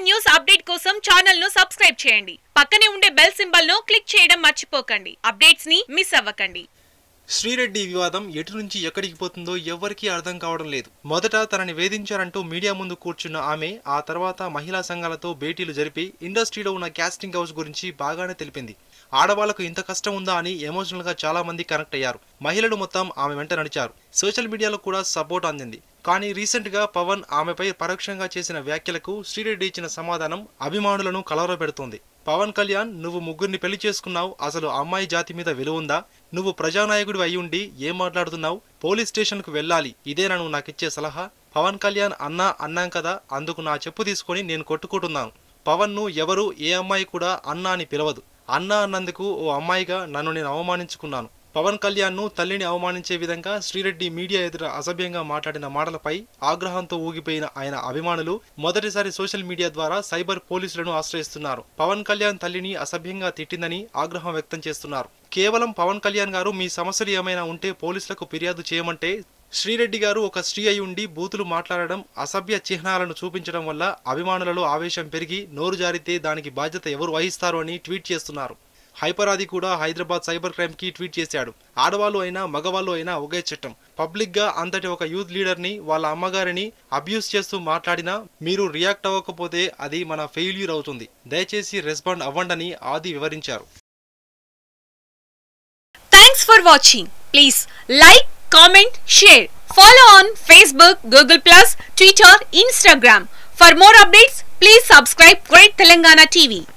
news update కోసం channel ను subscribe చేయండి పక్కనే ఉండే బెల్ సింబల్ ను క్లిక్ చేయడం మర్చిపోకండి అప్డేట్స్ ని మిస్ అవ్వకండి శ్రీరెడ్డి వివాదం ఎటు నుంచి ఎక్కడికి పోతుందో ఎవ్వరికీ అర్థం కావడం లేదు మొదట తనని వేధించారంటూ మీడియా ముందు కూర్చున్న ఆమె ఆ తర్వాత మహిళా సంఘాలతో భేటీలు జరిపి ఇండస్ట్రీలో ఉన్న క్యాస్టింగ్ హౌస్ గురించి బాగానే తెలిపింది ఆడవాళ్లకు ఇంత కష్టం ఉందా అని ఎమోషనల్ గా చాలా మంది కనెక్ట్ అయ్యారు మహిళలు మొత్తం ఆమె వెంట నడిచారు సోషల్ మీడియాలో కూడా సపోర్ట్ అందింది కానీ రీసెంట్ గా పవన్ ఆమెపై పరోక్షంగా చేసిన వ్యాఖ్యలకు శ్రీరెడ్డి ఇచ్చిన సమాధానం అభిమానులను కలవరపెడుతోంది పవన్ కళ్యాణ్ నువ్వు ముగ్గురిని పెళ్లి చేసుకున్నావు అసలు అమ్మాయి జాతి మీద విలువ ఉందా నువ్వు ప్రజానాయకుడి అయి ఉండి ఏం మాట్లాడుతున్నావు పోలీస్ స్టేషన్ కు వెళ్ళాలి ఇదేనా నువ్వు నాకిచ్చే సలహా పవన్ కళ్యాణ్ అన్నా అన్నాం కదా అందుకు నా చెప్పు తీసుకొని నేను కొట్టుకుంటున్నాను పవన్ ను ఎవరు ఏ అమ్మాయి కూడా అన్నా అని పిలవదు అన్నా అన్నందుకు ఓ అమ్మాయిగా నన్ను నేను అవమానించుకున్నాను పవన్ కళ్యాణ్ ను తల్లిని అవమానించే విధంగా శ్రీరెడ్డి మీడియా ఎదుట అసభ్యంగా మాట్లాడిన మాటలపై ఆగ్రహంతో ఊగిపోయిన ఆయన అభిమానులు మొదటిసారి సోషల్ మీడియా ద్వారా సైబర్ పోలీసులను ఆశ్రయిస్తున్నారు పవన్ కళ్యాణ్ తల్లిని అసభ్యంగా తిట్టిందని ఆగ్రహం వ్యక్తం చేస్తున్నారు కేవలం పవన్ కళ్యాణ్ గారు మీ సమస్యలు ఏమైనా ఉంటే పోలీసులకు ఫిర్యాదు చేయమంటే శ్రీరెడ్డి గారు ఒక స్త్రీ అయి ఉండి బూతులు మాట్లాడడం అసభ్య చిహ్నాలను చూపించడం వల్ల అభిమానులలో ఆవేశం పెరిగి నోరు జారితే దానికి బాధ్యత ఎవరు వహిస్తారు అని ట్వీట్ చేస్తున్నారు హైపరాది కూడా హైదరాబాద్ సైబర్ క్రైమ్ కి ట్వీట్ చేశాడు ఆడవాళ్ళు అయినా మగవాళ్ళు అయినా ఒకే చట్టం పబ్లిక్ గా అంతటి ఒక యూత్ లీడర్ ని వాళ్ళ అమ్మగారిని అబ్యూస్ చేస్తూ మాట్లాడినా మీరు రియాక్ట్ అవ్వకపోతే అది మన ఫెయిల్యూర్ అవుతుంది దయచేసి రెస్పాండ్ అవ్వండని ఆది వివరించారు thanks for watching please like comment share follow on Facebook Google plus Twitter Instagram for more updates please subscribe great Telangana TV